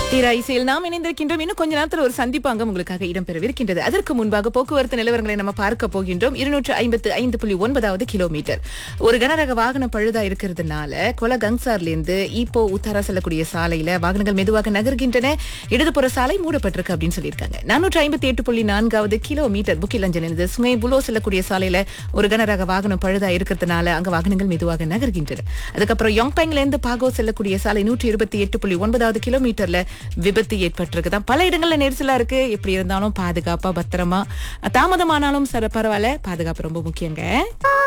தீரா இசையில் நாம் இணைந்திருக்கின்றோம் இன்னும் கொஞ்ச நேரத்தில் ஒரு சந்திப்பு அங்கம் உங்களுக்காக இடம்பெறவிருக்கின்றது அதற்கு முன்பாக போக்குவரத்து நிலவரங்களை நம்ம பார்க்க போகின்றோம் இருநூற்று ஐம்பத்து ஐந்து புள்ளி ஒன்பதாவது கிலோமீட்டர் ஒரு கனரக வாகனம் பழுதா இருக்கிறதுனால கொல கங்சார்ல இருந்து இப்போ உத்தாரா செல்லக்கூடிய சாலையில வாகனங்கள் மெதுவாக நகர்கின்றன இடதுபுற சாலை மூடப்பட்டிருக்கு அப்படின்னு சொல்லியிருக்காங்க நானூற்று ஐம்பத்தி எட்டு புள்ளி நான்காவது கிலோமீட்டர் புக்கிலஞ்சன் இருந்து சுமை புலோ செல்லக்கூடிய சாலையில ஒரு கனரக வாகனம் பழுதா இருக்கிறதுனால அங்க வாகனங்கள் மெதுவாக நகர்கின்றன அதுக்கப்புறம் யோங்பேங்ல இருந்து பாகோ செல்லக்கூடிய சாலை நூற்றி இருபத்தி எட்டு புள்ளி ஒன்பதாவது கிலோமீட்டர்ல விபத்து ஏற்பட்டிருக்குதான் பல இடங்கள்ல நெரிசலா இருக்கு எப்படி இருந்தாலும் பாதுகாப்பா பத்திரமா தாமதமானாலும் சர பரவாயில்ல பாதுகாப்பு ரொம்ப முக்கியங்க